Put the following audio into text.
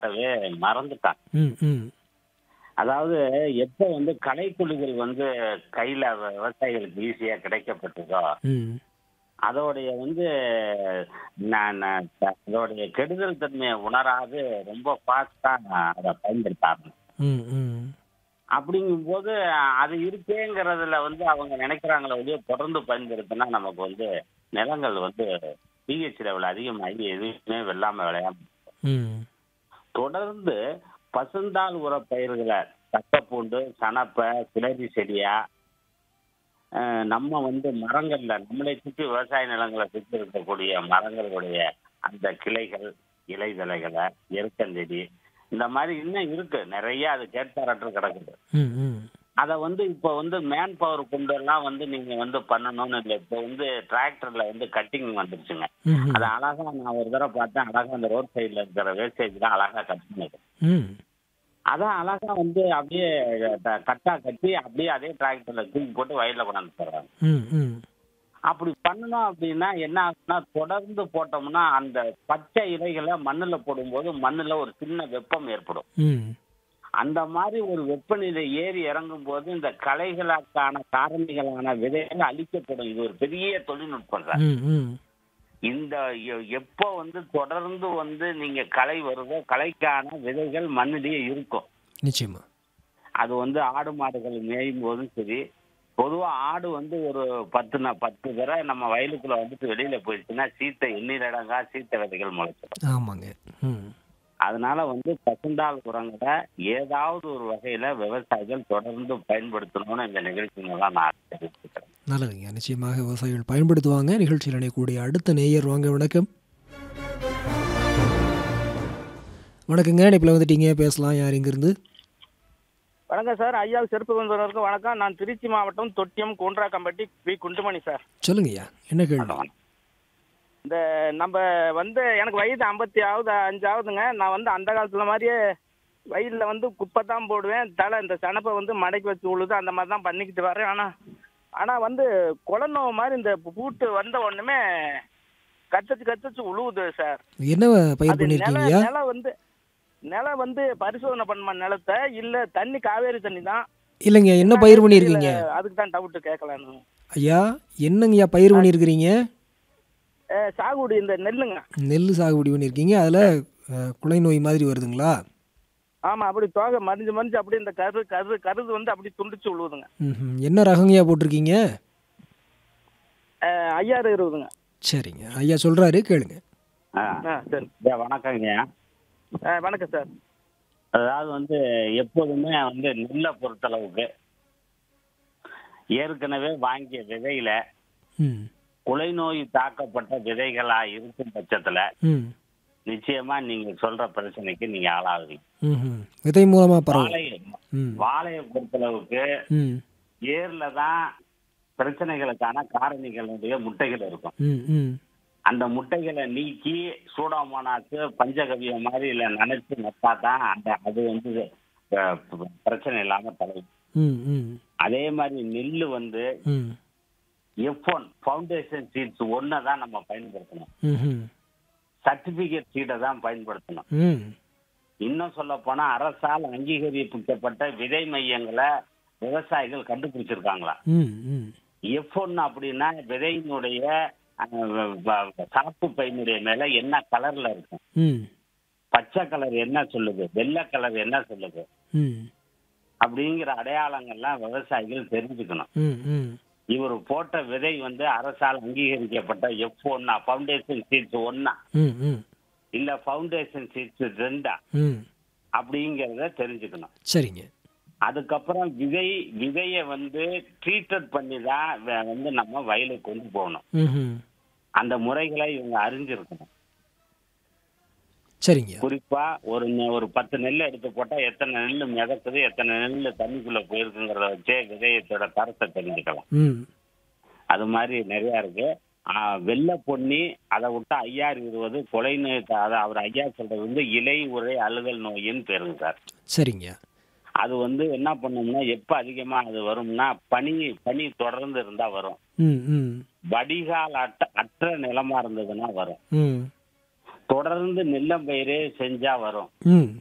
காட்டவே மறந்துட்டாங்க ம் ம் அதாவது எப்போ வந்து கலைக்குழிகள் வந்து கையில வ- விவசாயிகளுக்கு ஈஸியா கிடைக்கப்பட்டதோ ம் அதோடைய வந்து நான் நான் த- அதோடைய கெடுதல் தன்மையை உணராது ரொம்ப ஃபாஸ்டா அதை பயன்படுத்த ம் ம் அப்படிங்கும்போது அது இருக்கேங்கிறதுல வந்து அவங்க நினைக்கிறாங்களே ஒழிய தொடர்ந்து பயன்படுத்தினா நமக்கு வந்து நிலங்கள் வந்து பிஹெச் லெவல் அதிகமாகி எதுவுமே வெள்ளாம விளையாம ம் தொடர்ந்து பசுந்தாள் உர பயிர்களை தக்கப்பூண்டு சணப்பை கிளறி செடியா அஹ், நம்ம வந்து மரங்கள்ல நம்மளை சுற்றி விவசாய நிலங்களை சுற்றி இருக்கக்கூடிய மரங்களுடைய அந்த கிளைகள் இலைதலைகளை எருக்கஞ்செடி இந்த மாதிரி இன்னும் இருக்கு நிறைய அது கேட்பாரற்று கிடக்குது ம் ம் அதை வந்து இப்போ வந்து மேன் பவர் கொண்டு எல்லாம் வந்து நீங்க வந்து பண்ணணும்னு இல்லை இப்போ வந்து டிராக்டர்ல வந்து கட்டிங் வந்துருச்சுங்க ம் அது அழகா நான் ஒரு தடவை பார்த்தேன் அழகா அந்த ரோட் சைடுல இருக்கிற வேஸ்டேஜ் தான் அழகா கட் பண்ணுது ம் அதான் அழகா வந்து அப்படியே த- கட்டா கட்டி அப்படியே அதே டிராக்டர்ல தூக்கி போட்டு வயல்ல கொண்டாந்து போடுறாங்க ம் ம் அப்படி பண்ணணும் அப்படின்னா என்ன ஆகுதுன்னா தொடர்ந்து போட்டோம்னா அந்த பச்சை இலைகளை மண்ணுல போடும்போது மண்ணுல ஒரு சின்ன வெப்பம் ஏற்படும் ம் அந்த மாதிரி ஒரு வெப்பநிலை ஏறி இறங்கும் போது இந்த களைகளுக்கான காரணிகளான விதைகள் அழிக்கப்படும் இது ஒரு பெரிய தொழில்நுட்பம் சார் ம் ம் இந்த எ- எப்போ வந்து தொடர்ந்து வந்து நீங்க களை வருதோ களைக்கான விதைகள் மண்ணிலேயே இருக்கும் நிச்சயமா அது வந்து ஆடு மாடுகள் மேயும் போதும் சரி பொதுவா ஆடு வந்து ஒரு பத்து நா- பத்து தடவை நம்ம வயலுக்குள்ள வந்துட்டு வெளியில போயிடுச்சுன்னா சீத்தை எண்ணிலடங்கா சீத்த விதைகள் முளைச்சிடும் ஆமாங்க ம் அதனால வந்து பசுந்தாள் உரங்களை ஏதாவது ஒரு வகையில விவசாயிகள் தொடர்ந்து பயன்படுத்தணும்னு இந்த நிகழ்ச்சி மூலம் நான் தெரிவிச்சுக்கிறேன் நல்லதுங்க நிச்சயமாக விவசாயிகள் பயன்படுத்துவாங்க நிகழ்ச்சியில் இணையக்கூடிய அடுத்த நேயர் வாங்க வணக்கம் வணக்கங்க இணைப்பில் வந்துட்டீங்க பேசலாம் யார் இங்கிருந்து வணக்கம் சார் ஐயா செருப்பு வந்தவருக்கு வணக்கம் நான் திருச்சி மாவட்டம் தொட்டியம் கூன்றாக்கம்பட்டி பி குண்டுமணி சார் சொல்லுங்கய்யா என்ன கேள்வி இந்த நம்ம வந்து எனக்கு வயது ஐம்பத்தி ஆகுது அஞ்சு ஆகுதுங்க நான் வந்து அந்த காலத்துல மாதிரியே வயலில் வந்து குப்பை தான் போடுவேன் தலை இந்த சனப்பை வந்து மடக்கி வச்சு உழுது அந்த மாதிரி தான் பண்ணிக்கிட்டு வரேன் ஆனால் ஆனால் வந்து குளநோவு மாதிரி இந்த பூட்டு வந்த உடனே கத்தச்சு கத்தச்சு உழுவுது சார் என்ன பயிர் அது நில பண்ணியிருக்கீங்கய்யா நிலம் வந்து நிலம் வந்து பரிசோதனை பண்ண நிலத்தை இல்லை தண்ணி காவேரி தண்ணி தான் இல்லைங்க என்ன பயிர் பண்ணியிருக்கீங்க தெரியல, அதுக்கு தான் டவுட் கேட்கலான்னு ஐயா என்னங்கய்யா பயிர் பண்ணியிருக்கிறீங்க அஹ் சாகுபடி இந்த நெல்லுங்க நெல் சாகுபடி பண்ணியிருக்கீங்க அதில் குலை நோய் மாதிரி வருதுங்களா ஆமா அப்படி தோகை மறிஞ்சு மறிஞ்சு அப்படி இந்த கரு கரு கருது வந்து அப்படி துண்டிச்சு விழுவுதுங்க ம்ஹும். என்ன ரகங்கய்யா போட்டிருக்கீங்க அஹ் ஐயாயிரம் இருபதுங்க சரிங்க ஐயா சொல்கிறாரு கேளுங்க ஆ. ஆ சரி ஐயா, வணக்கங்க அஹ் வணக்கம் சார் அதாவது வந்து எப்போதுமே வந்து நெல்லை பொறுத்தளவுக்கு ஏற்கனவே வாங்கிய விதையில ம் குலை நோய் தாக்கப்பட்ட விதைகளா இருக்கும் பட்சத்துல ம் நிச்சயமா நீங்க சொல்ற பிரச்சனைக்கு நீங்க ஆளாகுவீங்க ம் விதை மூலமாக பரவும் வாழை ம் வாழையை பொறுத்தளவுக்கு ம் ஏர்ல தான் பிரச்சனைகளுக்கான காரணிகளுடைய முட்டைகள் இருக்கும் ம் ம் அந்த முட்டைகளை நீக்கி சூடாமோனாக்கு பஞ்சகவியம் மாதிரி இல்ல நினைச்சு நட்டா தான் அந்த அது வந்து அஹ், பிரச்சனை இல்லாம தலை ம் ம் அதே மாதிரி நெல்லு வந்து ம் எஃப் ஒன் ஃபவுண்டேஷன் சீட்ஸ் ஒன்றை தான் நம்ம பயன்படுத்தணும் ம் சர்டிபிகேட் சீட்டை தான் பயன்படுத்தணும் ம் இன்னும் சொல்ல போனா அரசால் அங்கீகரிக்கப்பட்ட விதை மையங்களை விவசாயிகள் கண்டுபிடிச்சிருக்காங்களா ம் ம் எஃப் ஒன் அப்படின்னா விதையினுடைய அஹ், வ- சாப்பு பையனுடைய மேல என்ன கலர்ல இருக்கும் ம் பச்சை கலர் என்ன சொல்லுது வெள்ளை கலர் என்ன சொல்லுது ம் அப்படிங்கிற அடையாளங்கள்லாம் விவசாயிகள் தெரிஞ்சுக்கணும் ம் ம் இவர் போட்ட விதை வந்து அரசால் அங்கீகரிக்கப்பட்ட எஃப் ஒன்னா ஃபவுண்டேஷன் சீட்ஸ் ஒன்னா ம் ம் இல்ல ஃபவுண்டேஷன் சீட்ஸ் ரெண்டா ம் அப்படிங்கிறத தெரிஞ்சுக்கணும் சரிங்க அதுக்கப்புறம் விதை விதையை வந்து ட்ரீட்டட் பண்ணி தான் வ- வந்து நம்ம வயலுக்கு கொண்டு போகணும் ம் அந்த முறைகளை இவங்க அறிஞ்சிருக்கணும் சரிங்க குறிப்பா ஒரு நெ- ஒரு பத்து நெல் எடுத்து போட்டா எத்தனை நெல் மிதக்குது எத்தனை நெல் தண்ணிக்குள்ள போயிருக்குங்கிறத வச்சே விதையத்தோட தரத்தை தெரிஞ்சுக்கலாம் ம் அது மாதிரி நிறைய இருக்கு ஆ, வெள்ளை பொன்னி அதை விட்டு ஐயாறு இருபது கொலை நோய் த- அதை அவர் ஐயா சொல்றது வந்து இலை உரை அழுகல் நோயின்னு பேருங்க சார் சரிங்க அது வந்து என்ன பண்ணோம்னா எப்ப அதிகமா அது வரும்னா பனி பனி தொடர்ந்து இருந்தா வரும் ம் ம் வடிகால் அட்ட அற்ற நிலமா இருந்ததுன்னா வரும் ம் தொடர்ந்து நெல்லம் பயிரே செஞ்சா வரும் ம்